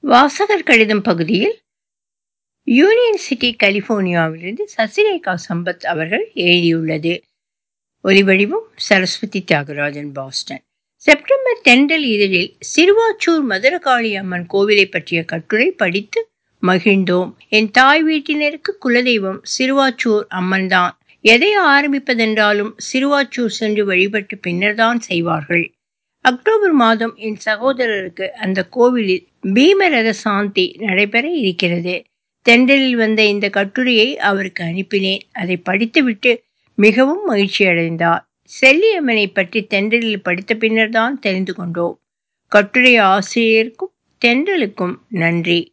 வாசகர் கடிதம் பகுதியில் யூனியன் சிட்டி கலிபோர்னியாவிலிருந்து சசிரேகா சம்பத் அவர்கள் எழுதியுள்ளது ஒலிவடிவம் சரஸ்வதி தியாகராஜன் பாஸ்டன் செப்டம்பர் தென்றல் இதழில் சிறுவாச்சூர் மதுரகாளி அம்மன் கோவிலை பற்றிய கட்டுரை படித்து மகிழ்ந்தோம் என் தாய் வீட்டினருக்கு குலதெய்வம் சிறுவாச்சூர் அம்மன்தான் எதை ஆரம்பிப்பதென்றாலும் சிறுவாச்சூர் சென்று வழிபட்டு பின்னர்தான் செய்வார்கள் அக்டோபர் மாதம் என் சகோதரருக்கு அந்த கோவிலில் பீமரத சாந்தி நடைபெற இருக்கிறது தென்றலில் வந்த இந்த கட்டுரையை அவருக்கு அனுப்பினேன் அதை படித்துவிட்டு மிகவும் மகிழ்ச்சி அடைந்தார் செல்லியம்மனை பற்றி தென்றலில் படித்த பின்னர் தான் தெரிந்து கொண்டோம் கட்டுரை ஆசிரியருக்கும் தென்றலுக்கும் நன்றி